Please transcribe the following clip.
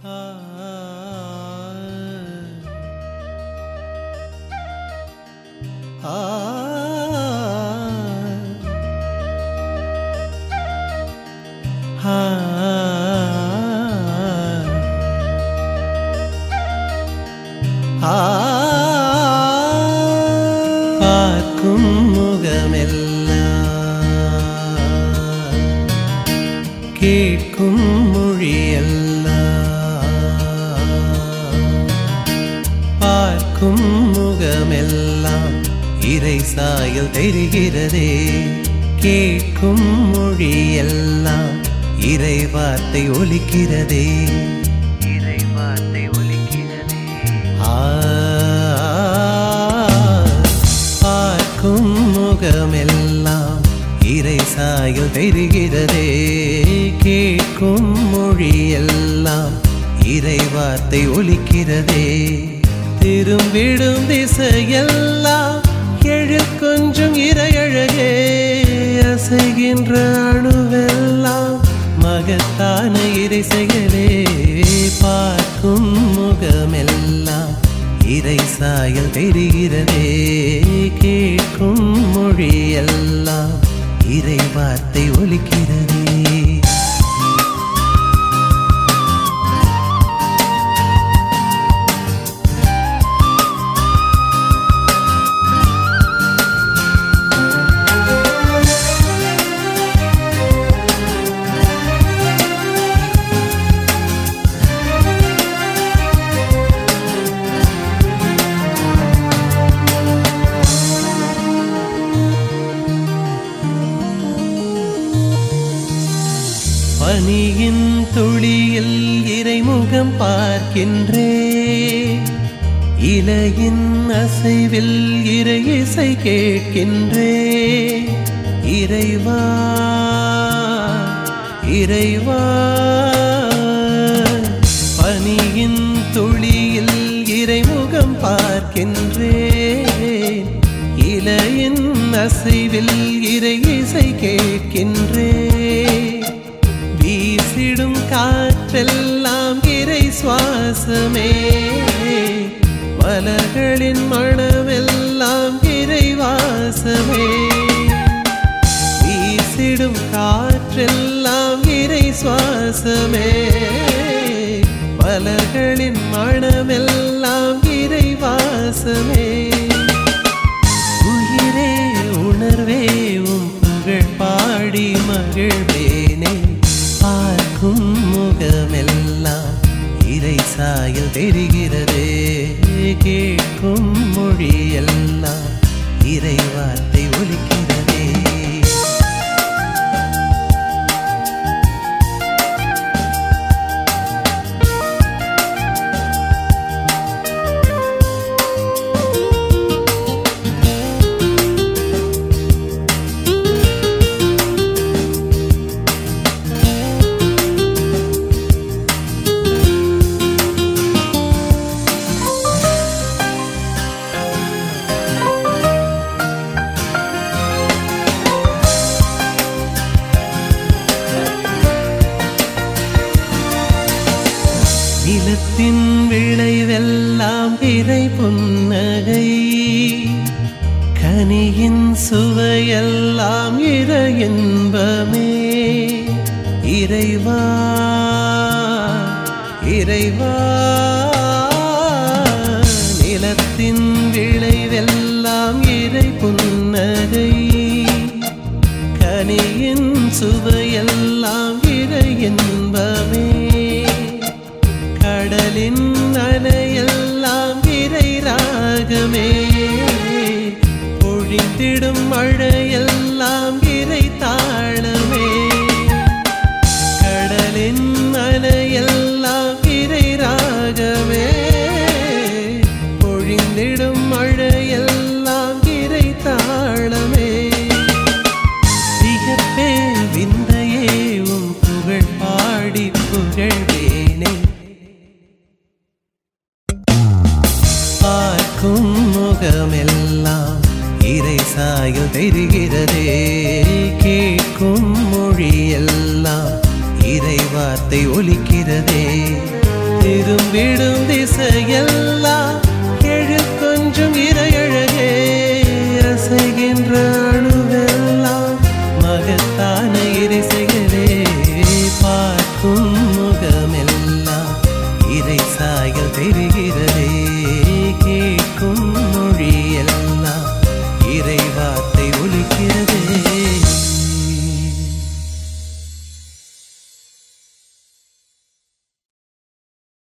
பார்க்கும் முகமெல்லாம் கேட்கும் மொழியெல்லாம் பார்க்கும் முகமெல்லாம் இறை சாயல் தெரிகிறதே கேட்கும் மொழியெல்லாம் இறை வார்த்தை ஒலிக்கிறதே இறை வார்த்தை ஒலிக்கிறதே ஆ பார்க்கும் முகமெல்லாம் இறை சாயல் தெரிகிறதே கேட்கும் மொழியெல்லாம் இறை வார்த்தை ஒலிக்கிறதே திரும்பிடும் திசையெல்லாம் எழில் கொஞ்சம் இறையழகே அசைகின்ற அணுவெல்லாம் மகத்தான இறை செயலே பார்க்கும் முகமெல்லாம் இறை சாயல் தெரிகிறதே கேட்கும் மொழியெல்லாம் இறை வார்த்தை ஒலிக்கிறதே பனியின் துளியில் இறைமுகம் பார்க்கின்றே இலையின் அசைவில் இறை இசை கேட்கின்றே இறைவா இறைவா பனியின் துளியில் இறைமுகம் பார்க்கின்றேன் இலையின் அசைவில் இறை இசை கேட்கின்றேன் வீசிடும் காற்றெல்லாம் இறை சுவாசமே மலர்களின் மனமெல்லாம் இறை வாசமே வீசிடும் காற்றெல்லாம் இறை சுவாசமே மலர்களின் மனமெல்லாம் இறை வாசமே உயிரே உணர்வே உம் புகழ் பாடி மகிழ்வேனே பார்க்கும் முகமெல்லாம் இறை சாயல் தெரிகிறதே கேட்கும் மொழியெல்லாம் இறை வார்த்தை ஒலிக்கிறதே நிலத்தின் விளைவெல்லாம் இறை புன்னகை கனியின் சுவையெல்லாம் இற இன்பமே இறைவா இறைவா நிலத்தின் விளைவெல்லாம் இறை புன்னகை கனியின் சுவையெல்லாம் இறை இன்பமே கடலின் அலையெல்லாம் இறை ராகமே பொழிந்திடும் மழையெல்லாம் இறை தாளமே கடலின் அலையெல்லாம் இறை ராகமே பொழிந்திடும் மழையெல்லாம் இறை தாளமே வியப்பே விந்தையே உம் புகழ் பாடி புகழ்வேனே பார்க்கும் முகமெல்லாம் இறை சாயல் தெரிகிறதே கேட்கும் மொழியெல்லாம் இறை வார்த்தை ஒலிக்கிறதே திரும்பிடும் திசையெல்லாம் எழில் கொஞ்சம் இரையழகே அசைகின்ற அணுவெல்லாம் மகத்தான இறைசைகளே பார்க்கும் முகமெல்லாம் இறை சாயல் தெரிகிறதே கேட்கும் மொழியெல்லாம் இறை வார்த்தை ஒலிக்கிறதே